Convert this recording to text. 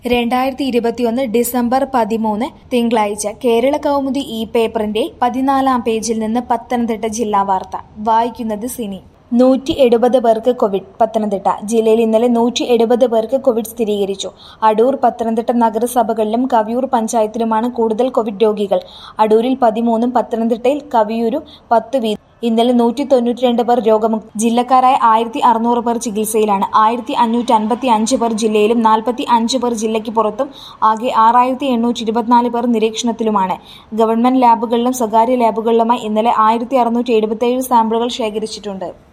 രണ്ടായിരത്തി ഇരുപത്തിയൊന്ന് ഡിസംബർ പതിമൂന്ന് തിങ്കളാഴ്ച കേരള കൗമുദി ഈ പേപ്പറിന്റെ പതിനാലാം പേജിൽ നിന്ന് പത്തനംതിട്ട ജില്ലാ വാർത്ത വായിക്കുന്നത് സിനി നൂറ്റി എഴുപത് പേർക്ക് കോവിഡ് പത്തനംതിട്ട ജില്ലയിൽ ഇന്നലെ നൂറ്റി എഴുപത് പേർക്ക് കോവിഡ് സ്ഥിരീകരിച്ചു അടൂർ പത്തനംതിട്ട നഗരസഭകളിലും കവിയൂർ പഞ്ചായത്തിലുമാണ് കൂടുതൽ കോവിഡ് രോഗികൾ അടൂരിൽ പതിമൂന്നും പത്തനംതിട്ടയിൽ കവിയൂരും പത്ത് വീതം ഇന്നലെ നൂറ്റി തൊണ്ണൂറ്റി രണ്ട് പേർ രോഗമുക്തി ജില്ലക്കാരായ ആയിരത്തി അറുന്നൂറ് പേർ ചികിത്സയിലാണ് ആയിരത്തി അഞ്ഞൂറ്റി അൻപത്തി അഞ്ച് പേർ ജില്ലയിലും നാൽപ്പത്തി അഞ്ച് പേർ ജില്ലയ്ക്ക് പുറത്തും ആകെ ആറായിരത്തി എണ്ണൂറ്റി ഇരുപത്തിനാല് പേർ നിരീക്ഷണത്തിലുമാണ് ഗവൺമെന്റ് ലാബുകളിലും സ്വകാര്യ ലാബുകളിലുമായി ഇന്നലെ ആയിരത്തി അറുന്നൂറ്റി എഴുപത്തിയേഴ് സാമ്പിളുകൾ ശേഖരിച്ചിട്ടുണ്ട്